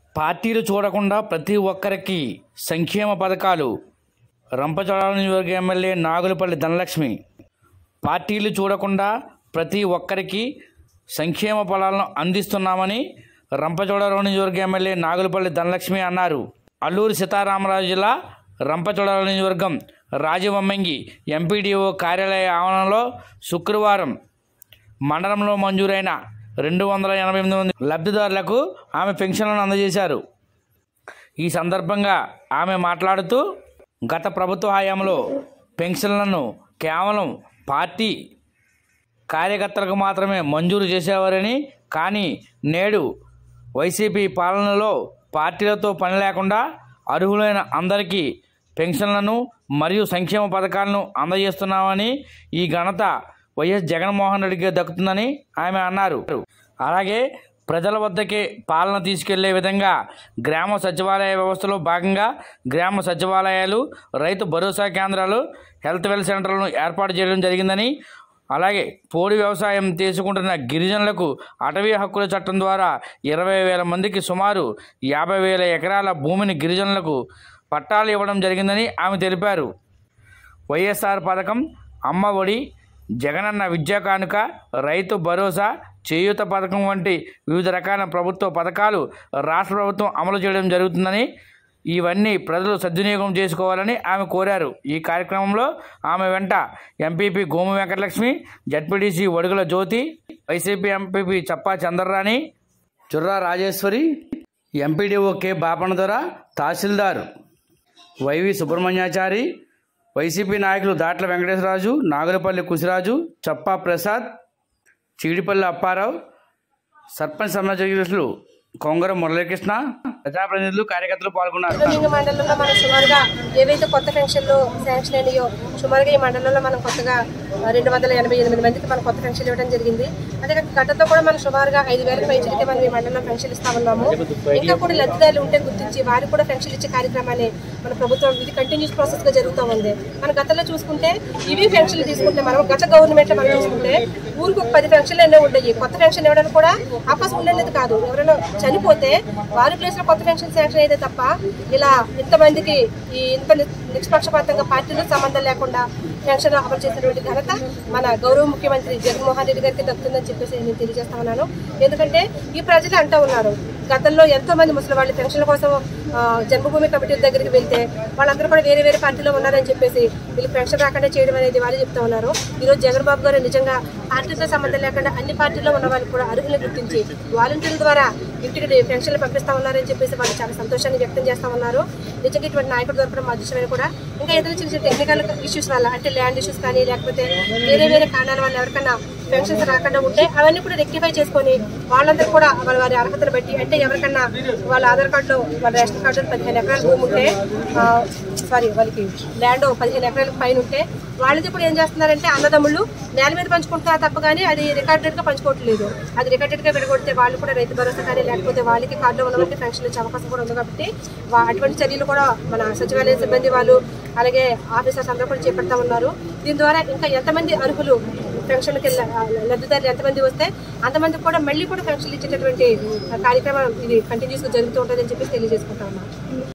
పార్టీలు చూడకుండా ప్రతి ఒక్కరికి సంక్షేమ పథకాలు రంపచోడవరం నియోజకవర్గ ఎమ్మెల్యే నాగులపల్లి ధనలక్ష్మి పార్టీలు చూడకుండా ప్రతి ఒక్కరికి సంక్షేమ ఫలాలను అందిస్తున్నామని రంపచోడవరం నియోజకవర్గ ఎమ్మెల్యే నాగులపల్లి ధనలక్ష్మి అన్నారు అల్లూరి సీతారామరాజు జిల్లా రంపచోడవరం నియోజకవర్గం రాజవమ్మంగి ఎంపీడీఓ కార్యాలయ ఆవరణలో శుక్రవారం మండలంలో మంజూరైన రెండు వందల ఎనభై ఎనిమిది మంది లబ్ధిదారులకు ఆమె పెన్షన్లను అందజేశారు ఈ సందర్భంగా ఆమె మాట్లాడుతూ గత ప్రభుత్వ హయాంలో పెన్షన్లను కేవలం పార్టీ కార్యకర్తలకు మాత్రమే మంజూరు చేసేవారని కానీ నేడు వైసీపీ పాలనలో పార్టీలతో పని లేకుండా అర్హులైన అందరికీ పెన్షన్లను మరియు సంక్షేమ పథకాలను అందజేస్తున్నామని ఈ ఘనత వైఎస్ జగన్మోహన్ రెడ్డికి దక్కుతుందని ఆమె అన్నారు అలాగే ప్రజల వద్దకే పాలన తీసుకెళ్లే విధంగా గ్రామ సచివాలయ వ్యవస్థలో భాగంగా గ్రామ సచివాలయాలు రైతు భరోసా కేంద్రాలు హెల్త్ వెల్ సెంటర్లను ఏర్పాటు చేయడం జరిగిందని అలాగే పోడి వ్యవసాయం తీసుకుంటున్న గిరిజనులకు అటవీ హక్కుల చట్టం ద్వారా ఇరవై వేల మందికి సుమారు యాభై వేల ఎకరాల భూమిని గిరిజనులకు పట్టాలు ఇవ్వడం జరిగిందని ఆమె తెలిపారు వైఎస్ఆర్ పథకం అమ్మ ఒడి జగనన్న విద్యా కానుక రైతు భరోసా చేయూత పథకం వంటి వివిధ రకాల ప్రభుత్వ పథకాలు రాష్ట్ర ప్రభుత్వం అమలు చేయడం జరుగుతుందని ఇవన్నీ ప్రజలు సద్వినియోగం చేసుకోవాలని ఆమె కోరారు ఈ కార్యక్రమంలో ఆమె వెంట MPP Gomu Venkatalakshmi ZPTC Vadugula Jyothi YCP MPP Chappa Chandrarani Churra Rajeshwari MPDO K Bapanadora tahsildar YV Subrahmanyachari YCP నాయకులు దాట్ల వెంకటేశ్వరరాజు నాగులపల్లి కుసిరాజు చప్పా ప్రసాద్ చీడిపల్లి అప్పారావు సర్పంచ్ సమాజలు కొంగర మురళీకృష్ణ ప్రజాప్రతినిధులు కార్యకర్తలు పాల్గొన్నారు లింగ మండలంలో మనం సుమారుగా ఏవైతే కొత్త పెన్షన్లు శాంక్షన్ అయినాయో సుమారుగా ఈ మండలంలో మనం కొత్తగా రెండు వందల ఎనభై ఎనిమిది మందికి మనం కొత్త పెన్షన్ ఇవ్వడం జరిగింది అదే కాక గతంలో కూడా మనం సుమారుగా ఐదు వేల పెన్షన్కి మనం ఈ మండలంలో పెన్షన్ ఇస్తా ఉన్నాము ఇంకా కూడా లబ్ధిదారులు ఉంటే గుర్తించి వారికి కూడా పెన్షన్ ఇచ్చే కార్యక్రమాన్ని మన ప్రభుత్వం ఇది కంటిన్యూస్ ప్రాసెస్ గా జరుగుతూ ఉంది మన గతంలో చూసుకుంటే ఇవి పెన్షన్లు తీసుకుంటే మనం గత గవర్నమెంట్ లో మనం చూసుకుంటే ఊరికి ఒక పది పెన్షన్లు ఎన్నో ఉండేవి కొత్త పెన్షన్ ఇవ్వడానికి కూడా అవకాశం ఉండేది కాదు ఎవరైనా చనిపోతే వారి ప్లేస్ లో కొత్త పెన్షన్ శాంక్షన్ అయితే తప్ప ఇలా ఇంతమందికి ఈ ఇంత ని- నిష్పక్షపాతంగా పార్టీలకు సంబంధం లేకుండా పెన్షన్ అమలు చేసినటువంటి ఘనత మన గౌరవ ముఖ్యమంత్రి జగన్మోహన్ రెడ్డి గారికి దక్కుతుందని చెప్పేసి నేను తెలియజేస్తా ఉన్నాను ఎందుకంటే ఈ ప్రజలు అంటూ ఉన్నారు గతంలో ఎంతో మంది ముసలి వాళ్ళు పెన్షన్ల కోసం ఆ, జన్మభూమి కమిటీ దగ్గరికి వెళ్తే వాళ్ళందరూ కూడా వేరే వేరే పార్టీలో ఉన్నారని చెప్పేసి వీళ్ళు పెన్షన్ రాకుండా చేయడం అనేది వాళ్ళు చెప్తా ఉన్నారు ఈరోజు జగన్ బాబు గారు నిజంగా పార్టీతో సంబంధం లేకుండా అన్ని పార్టీల్లో ఉన్న వాళ్ళు కూడా అర్హులను గుర్తించి వాలంటీర్ల ద్వారా ఇంటికి పెన్షన్లు పంపిస్తా ఉన్నారని చెప్పేసి వాళ్ళు చాలా సంతోషాన్ని వ్యక్తం చేస్తా ఉన్నారు నిజంగా ఇటువంటి నాయకుడు దొరకడం మా అదృష్టమైన కూడా ఇంకా ఏదైనా చిన్న చిన్న టెక్నికల్ ఇష్యూస్ వల్ల అంటే ల్యాండ్ ఇష్యూస్ కానీ లేకపోతే వేరే వేరే కారణాల వల్ల ఎవరికైనా పెన్షన్స్ రాకుండా ఉంటే అవన్నీ కూడా రెక్టిఫై చేసుకొని వాళ్ళందరూ కూడా వాళ్ళ వారి అర్హతను బట్టి అంటే ఎవరికన్నా వాళ్ళ ఆధార్ కార్డులో వాళ్ళ రేషన్ కార్డులో పదిహేను ఎకరాల భూమి ఉంటే సారీ వాళ్ళకి ల్యాండ్ పదిహేను ఎకరాలకు పైన ఉంటే వాళ్ళది ఇప్పుడు ఏం చేస్తున్నారంటే అన్నదమ్ముళ్ళు నేల మీద పంచుకుంటున్నారు తప్ప కానీ అది రికార్డెడ్ గా పంచుకోవట్లేదు అది రికార్డెడ్ గా విడగొడితే వాళ్ళు కూడా రైతు భరోసా కానీ లేకపోతే వాళ్ళకి కార్డులో ఉన్న వాళ్ళకి పెన్షన్ వచ్చే అవకాశం కూడా ఉంది కాబట్టి వా- అటువంటి చర్యలు కూడా మన సచివాలయ సిబ్బంది వాళ్ళు అలాగే ఆఫీసర్స్ అందరూ కూడా చేపడతా ఉన్నారు దీని ద్వారా ఇంకా ఎంతమంది అర్హులు పెన్షన్కి లబ్ధిదారులు ఎంతమంది వస్తే అంతమందికి కూడా మళ్ళీ కూడా పెన్షన్లు ఇచ్చేటటువంటి కార్యక్రమం ఇది కంటిన్యూస్ గా జరుగుతూ ఉంటుందని చెప్పేసి తెలియజేసుకుంటా ఉన్నాను